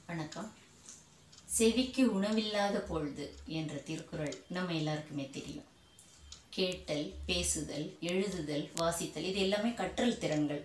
வணக்கம் செவிக்கு உணவில்லாத பொழுது என்ற திருக்குறள் நம்ம எல்லாருக்குமே தெரியும் கேட்டல் பேசுதல் எழுதுதல் வாசித்தல் இது எல்லாமே கற்றல் திறன்கள்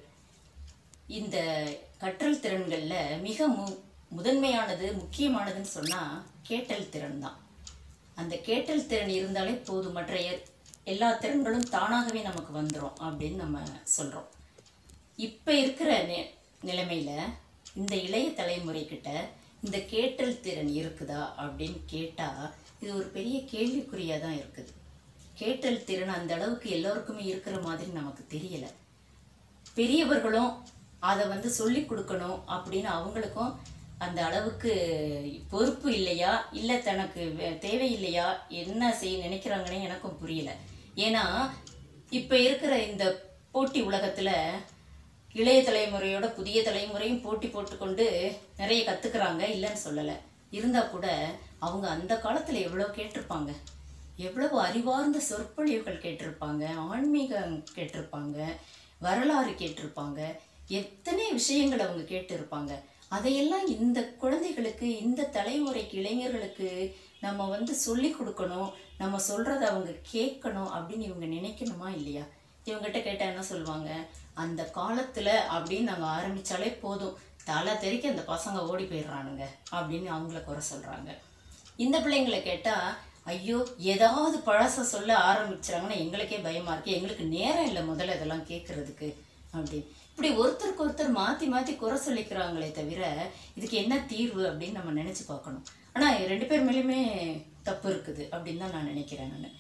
இந்த கற்றல் திறன்களில் மிக மு முதன்மையானது முக்கியமானதுன்னு சொன்னால் கேட்டல் திறன் தான் அந்த கேட்டல் திறன் இருந்தாலே போதும் மற்ற எ- எல்லா திறன்களும் தானாகவே நமக்கு வந்துடும் அப்படின்னு நம்ம சொல்கிறோம் இப்போ இருக்கிற நி நிலைமையில் இந்த இளைய தலைமுறைக்கிட்ட இந்த கேட்டல் திறன் இருக்குதா அப்படின்னு கேட்டால் இது ஒரு பெரிய கேள்விக்குறியாக தான் இருக்குது கேட்டல் திறன் அந்த அளவுக்கு எல்லோருக்குமே இருக்கிற மாதிரி நமக்கு தெரியலை பெரியவர்களும் அதை வந்து சொல்லி கொடுக்கணும் அப்படின்னு அவங்களுக்கும் அந்த அளவுக்கு பொறுப்பு இல்லையா இல்லை தனக்கு வே- தேவையில்லையா என்ன செய்ய நினைக்கிறாங்கன்னு எனக்கும் புரியல ஏன்னா இப்போ இருக்கிற இந்த போட்டி உலகத்தில் இளைய தலைமுறையோட புதிய தலைமுறையும் போட்டி போட்டுக்கொண்டு நிறைய கற்றுக்குறாங்க இல்லைன்னு சொல்லலை இருந்தால் கூட அவங்க அந்த காலத்தில் எவ்வளோ கேட்டிருப்பாங்க எவ்வளவு அறிவார்ந்த சொற்பொழிவுகள் கேட்டிருப்பாங்க ஆன்மீகம் கேட்டிருப்பாங்க வரலாறு கேட்டிருப்பாங்க எத்தனை விஷயங்கள் அவங்க கேட்டிருப்பாங்க அதையெல்லாம் இந்த குழந்தைகளுக்கு இந்த தலைமுறைக்கு இளைஞர்களுக்கு நம்ம வந்து சொல்லி கொடுக்கணும் நம்ம சொல்கிறத அவங்க கேட்கணும் அப்படின்னு இவங்க நினைக்கணுமா இல்லையா இவங்ககிட்ட கேட்டால் என்ன சொல்லுவாங்க அந்த காலத்தில் அப்படின்னு நாங்கள் ஆரம்பித்தாலே போதும் தலை தெறிக்க அந்த பசங்க ஓடி போயிடுறானுங்க அப்படின்னு அவங்கள குறை சொல்கிறாங்க இந்த பிள்ளைங்களை கேட்டால் ஐயோ ஏதாவது பழச சொல்ல ஆரம்பிச்சாங்கன்னா எங்களுக்கே பயமாக இருக்கு எங்களுக்கு நேரம் இல்லை முதல்ல இதெல்லாம் கேட்குறதுக்கு அப்படி இப்படி ஒருத்தருக்கு ஒருத்தர் மாற்றி மாற்றி குறை சொல்லிக்கிறாங்களே தவிர இதுக்கு என்ன தீர்வு அப்படின்னு நம்ம நினச்சி பார்க்கணும் ஆனால் ரெண்டு பேர் மேலேயுமே தப்பு இருக்குது அப்படின்னு தான் நான் நினைக்கிறேன் நான்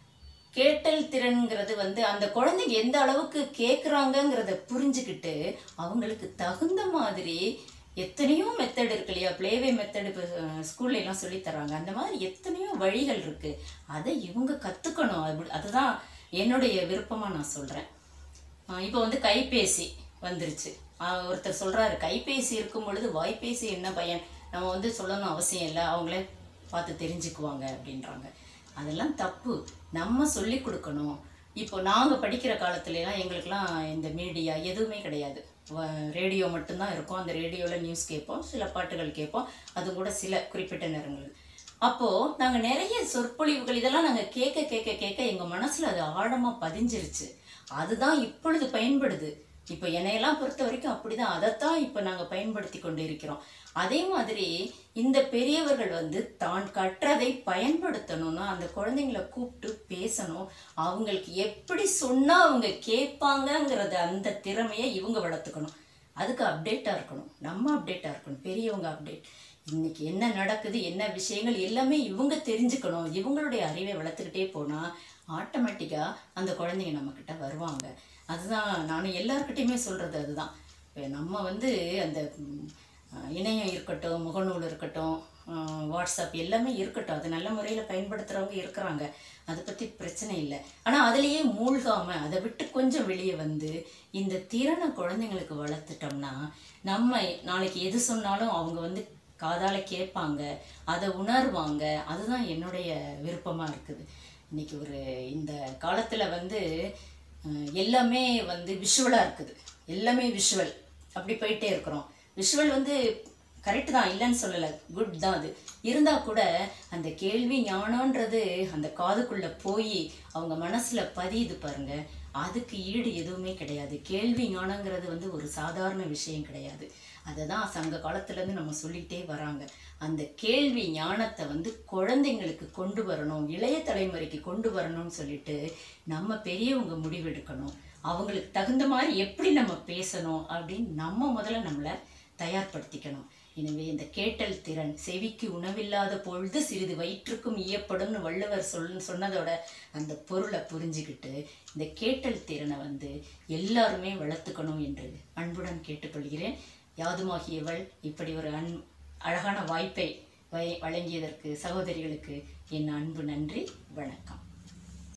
கேட்டல் திறன்கிறது வந்து அந்த குழந்தைங்க எந்த அளவுக்கு கேட்குறாங்கங்கிறத புரிஞ்சுக்கிட்டு அவங்களுக்கு தகுந்த மாதிரி எத்தனையோ மெத்தட் இருக்கு இல்லையா ப்ளேவே மெத்தடு இப்போ ஸ்கூல்ல எல்லாம் சொல்லித் தராங்க அந்த மாதிரி எத்தனையோ வழிகள் இருக்கு அதை இவங்க கற்றுக்கணும் அது அதுதான் என்னுடைய விருப்பமாக நான் சொல்கிறேன் இப்போ வந்து கைபேசி வந்துருச்சு ஆஹ் ஒருத்தர் சொல்கிறாரு கைபேசி இருக்கும் பொழுது வாய்ப்பேசி என்ன பயன் நம்ம வந்து சொல்லணும் அவசியம் இல்லை அவங்களே பார்த்து தெரிஞ்சுக்குவாங்க அப்படின்றாங்க அதெல்லாம் தப்பு நம்ம சொல்லி கொடுக்கணும் இப்போ நாங்கள் படிக்கிற காலத்துலலாம் எங்களுக்கெல்லாம் இந்த மீடியா எதுவுமே கிடையாது ரேடியோ மட்டும்தான் இருக்கும் அந்த ரேடியோவில் நியூஸ் கேட்போம் சில பாட்டுகள் கேட்போம் அது கூட சில குறிப்பிட்ட நேரங்கள் அப்போது நாங்கள் நிறைய சொற்பொழிவுகள் இதெல்லாம் நாங்கள் கேட்க கேட்க கேட்க எங்கள் மனசில் அது ஆழமாக பதிஞ்சிருச்சு அதுதான் இப்பொழுது பயன்படுது இப்போ என்னையெல்லாம் பொறுத்த வரைக்கும் அப்படிதான் அதைத்தான் இப்போ நாங்கள் பயன்படுத்தி கொண்டு இருக்கிறோம் அதே மாதிரி இந்த பெரியவர்கள் வந்து தான் கற்றதை பயன்படுத்தணும்னா அந்த குழந்தைங்கள கூப்பிட்டு பேசணும் அவங்களுக்கு எப்படி சொன்னால் அவங்க கேட்பாங்கங்கிறத அந்த திறமையை இவங்க வளர்த்துக்கணும் அதுக்கு அப்டேட்டாக இருக்கணும் நம்ம அப்டேட்டாக இருக்கணும் பெரியவங்க அப்டேட் இன்னைக்கு என்ன நடக்குது என்ன விஷயங்கள் எல்லாமே இவங்க தெரிஞ்சுக்கணும் இவங்களுடைய அறிவை வளர்த்துக்கிட்டே போனால் ஆட்டோமேட்டிக்காக அந்த குழந்தைங்க நம்மக்கிட்ட வருவாங்க அதுதான் நான் எல்லாருக்கிட்டையுமே சொல்கிறது அதுதான் இப்போ நம்ம வந்து அந்த ம், அஹ், இணையம் இருக்கட்டும் முகநூல் இருக்கட்டும் அஹ், வாட்ஸ்அப் எல்லாமே இருக்கட்டும் அது நல்ல முறையில் பயன்படுத்துகிறவங்க இருக்கிறாங்க அதை பற்றி பிரச்சனை இல்லை ஆனால் அதுலேயே மூழ்காமல் அதை விட்டு கொஞ்சம் வெளியே வந்து இந்த திறனை குழந்தைங்களுக்கு வளர்த்துட்டோம்னா நம்ம நாளைக்கு எது சொன்னாலும் அவங்க வந்து காதால கேட்பாங்க அதை உணர்வாங்க அதுதான் என்னுடைய விருப்பமாக இருக்குது இன்னைக்கு ஒரு இந்த காலத்தில் வந்து அஹ், எல்லாமே வந்து விஷுவலாக இருக்குது எல்லாமே விஷுவல் அப்படி போயிட்டே இருக்கிறோம் விஷுவல் வந்து கரெக்டு தான் இல்லைன்னு சொல்லலை குட் தான் அது இருந்தால் கூட அந்த கேள்வி ஞானன்றது அந்த காதுக்குள்ளே போய் அவங்க மனசில் பதியுது பாருங்க அதுக்கு ஈடு எதுவுமே கிடையாது கேள்வி ஞானங்கிறது வந்து ஒரு சாதாரண விஷயம் கிடையாது அதை தான் சங்க காலத்துலேருந்து நம்ம சொல்லிகிட்டே வராங்க அந்த கேள்வி ஞானத்தை வந்து குழந்தைங்களுக்கு கொண்டு வரணும் இளைய தலைமுறைக்கு கொண்டு வரணும்னு சொல்லிட்டு நம்ம பெரியவங்க முடிவெடுக்கணும் அவங்களுக்கு தகுந்த மாதிரி எப்படி நம்ம பேசணும் அப்படின்னு நம்ம முதல்ல நம்மளை தயார்படுத்திக்கணும் எனவே இந்த கேட்டல் திறன் செவிக்கு உணவில்லாத பொழுது சிறிது வயிற்றுக்கும் ஈயப்படும்னு வள்ளுவர் சொல் சொன்னதோட அந்த பொருளை புரிஞ்சுக்கிட்டு இந்த கேட்டல் திறனை வந்து எல்லாருமே வளர்த்துக்கணும் என்று அன்புடன் கேட்டுக்கொள்கிறேன் யாதுமாகியவள் இப்படி ஒரு அன் அழகான வாய்ப்பை வை- வழங்கியதற்கு சகோதரிகளுக்கு என் அன்பு நன்றி வணக்கம்